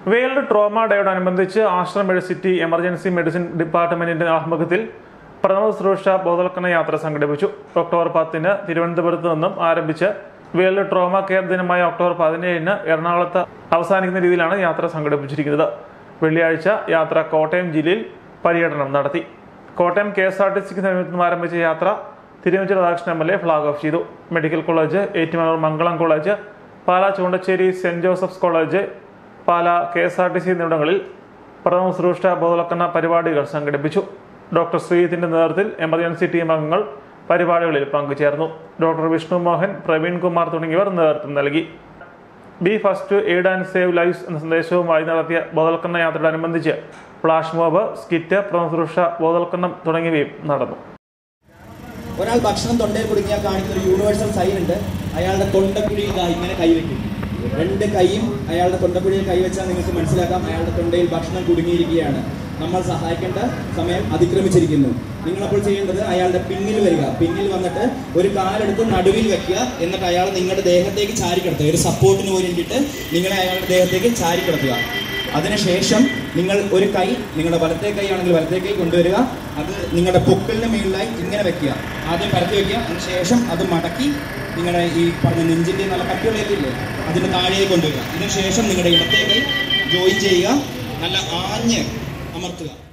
world trauma ഡേയോടനുബന്ധിച്ച് ആശ്രം Medicity emergency medicine ഡിപ്പാർട്ട്മെന്റിന്റെ ആഭിമുഖ്യത്തിൽ പ്രഥമ ശുശ്രൂഷ ബോധവൽക്കരണ യാത്ര സംഘടിപ്പിച്ചു ഒക്ടോബർ പത്തിന് തിരുവനന്തപുരത്ത് നിന്നും ആരംഭിച്ച് വേൾഡ് ട്രോമ കെയർ ദിനമായ ഒക്ടോബർ പതിനേഴിന് എറണാകുളത്ത് അവസാനിക്കുന്ന രീതിയിലാണ് യാത്ര സംഘടിപ്പിച്ചിരിക്കുന്നത് വെള്ളിയാഴ്ച യാത്ര കോട്ടയം ജില്ലയിൽ പര്യടനം നടത്തി Kottayam K S R T സിക്ക് സമീപത്തും ആരംഭിച്ച യാത്ര Thiruvanchoor Radhakrishnan M L A flag off ചെയ്തു medical college Ettumanoor Mangalam college Pala Choondacherry saint Joseph's college Pala K S R T C എന്നിവിടങ്ങളിൽ പ്രഥമ ശുശ്രൂഷ ബോധവൽക്കരണ പരിപാടികൾ സംഘടിപ്പിച്ചു ഡോക്ടർ ശ്രീജിത്തിന്റെ നേതൃത്വത്തിൽ എമർജൻസി ടീം അംഗങ്ങൾ പരിപാടികളിൽ പങ്കുചേർന്നു ഡോക്ടർ വിഷ്ണു മോഹൻ പ്രവീൺ കുമാർ തുടങ്ങിയവർ നേതൃത്വം നൽകി be first aid and save lives എന്ന സന്ദേശവുമായി നടത്തിയ ബോധവൽക്കരണ യാത്രയോടനുബന്ധിച്ച് ഫ്ലാഷ് മോബ് സ്കിറ്റ് പ്രഥമ ശുശ്രൂഷ ബോധവൽക്കരണം തുടങ്ങിയവയും നടന്നു ഒരാൾ ഭക്ഷണം തൊണ്ടയിൽ കുടുങ്ങിയാൽ കാണിക്കുന്ന ഒരു യൂണിവേഴ്സൽ സൈൻ ഉണ്ട് അയാളുടെ തൊണ്ടക്കുഴിയിൽ ഇതാ ഇങ്ങനെ കൈവയ്ക്കും രണ്ട് കൈയും അയാളുടെ തൊണ്ടക്കുഴിയിൽ കൈവച്ചാൽ നിങ്ങൾക്ക് മനസ്സിലാക്കാം അയാളുടെ തൊണ്ടയിൽ ഭക്ഷണം കുടുങ്ങിയിരിക്കുകയാണ് നമ്മൾ സഹായിക്കേണ്ട സമയം അതിക്രമിച്ചിരിക്കുന്നു നിങ്ങളപ്പോൾ ചെയ്യേണ്ടത് അയാളുടെ പിന്നിൽ വരിക പിന്നിൽ വന്നിട്ട് ഒരു കാലെടുത്ത് നടുവിൽ വെക്കുക എന്നിട്ട് അയാൾ നിങ്ങളുടെ ദേഹത്തേക്ക് ചാരിക്കിടത്തുക ഒരു സപ്പോർട്ടിന് വേണ്ടിയിട്ട് നിങ്ങളെ അയാളുടെ ദേഹത്തേക്ക് ചാരിക്കിടത്തുക അതിനുശേഷം നിങ്ങൾ ഒരു കൈ നിങ്ങളുടെ വലത്തെ കൈ ആണെങ്കിൽ വലത്തെ കൈ കൊണ്ടുവരിക അത് നിങ്ങളുടെ പൊക്കലിന് മുകളിലായി ഇങ്ങനെ വെക്കുക ആദ്യം പരത്തി വെക്കുക അതിനുശേഷം അത് മടക്കി നിങ്ങളുടെ ഈ പറഞ്ഞ നെഞ്ചിൻ്റെ നല്ല കട്ടിയുള്ളതൊക്കെ ഇല്ലേ അതിന് താഴേക്ക് കൊണ്ടുവരിക അതിനുശേഷം നിങ്ങളുടെ ഇടത്തെ കൈ ജോയിൻ ചെയ്യുക നല്ല ആഞ്ഞ് അമർത്തുക